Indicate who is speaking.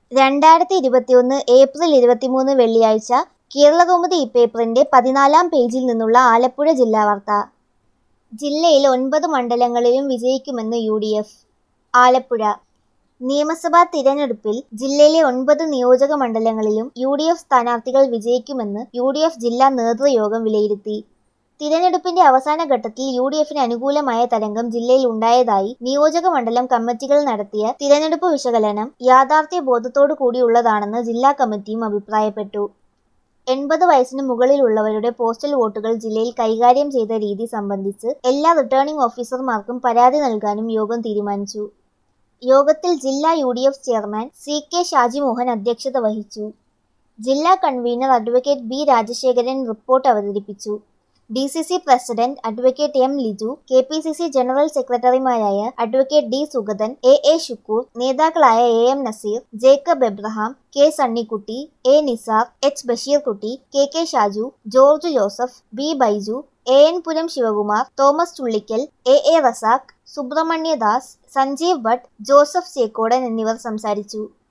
Speaker 1: രണ്ടായിരത്തി ഇരുപത്തിയൊന്ന് ഏപ്രിൽ ഇരുപത്തിമൂന്ന് വെള്ളിയാഴ്ച കേരളകൗമുദി ഇപ്പേപ്പറിന്റെ പതിനാലാം പേജിൽ നിന്നുള്ള ആലപ്പുഴ ജില്ലാ വാർത്ത ജില്ലയിൽ ഒൻപത് മണ്ഡലങ്ങളിലും വിജയിക്കുമെന്ന് യു ഡി എഫ് ആലപ്പുഴ നിയമസഭാ തിരഞ്ഞെടുപ്പിൽ ജില്ലയിലെ ഒൻപത് നിയോജക മണ്ഡലങ്ങളിലും യു ഡി എഫ് സ്ഥാനാർത്ഥികൾ വിജയിക്കുമെന്ന് യു ഡി എഫ് ജില്ലാ നേതൃയോഗം വിലയിരുത്തി തിരഞ്ഞെടുപ്പിന്റെ അവസാന ഘട്ടത്തിൽ യു ഡി എഫിന് അനുകൂലമായ തരംഗം ജില്ലയിൽ ഉണ്ടായതായി നിയോജക മണ്ഡലം കമ്മിറ്റികൾ നടത്തിയ തിരഞ്ഞെടുപ്പ് വിശകലനം യാഥാർത്ഥ്യ ബോധത്തോടു കൂടിയുള്ളതാണെന്ന് ജില്ലാ കമ്മിറ്റിയും അഭിപ്രായപ്പെട്ടു എൺപത് വയസ്സിന് മുകളിലുള്ളവരുടെ പോസ്റ്റൽ വോട്ടുകൾ ജില്ലയിൽ കൈകാര്യം ചെയ്ത രീതി സംബന്ധിച്ച് എല്ലാ റിട്ടേണിംഗ് ഓഫീസർമാർക്കും പരാതി നൽകാനും യോഗം തീരുമാനിച്ചു യോഗത്തിൽ ജില്ലാ U D F chairman C K Shajimohan അധ്യക്ഷത വഹിച്ചു ജില്ലാ convener advocate B Rajasekharan report അവതരിപ്പിച്ചു D C C president advocate M Liju K P C C general സെക്രട്ടറിമാരായ advocate D Sugathan A A Shukoor നേതാക്കളായ A M Naseer Jacob Abraham K Sunnikutty A Nisar H Basheerkutty K K Shaju George Joseph B Baiju A N Puram Sivakumar Thomas Chullikkal A A Razak Subrahmanyadas Sanjeev Bhat Joseph Chekkodan എന്നിവർ സംസാരിച്ചു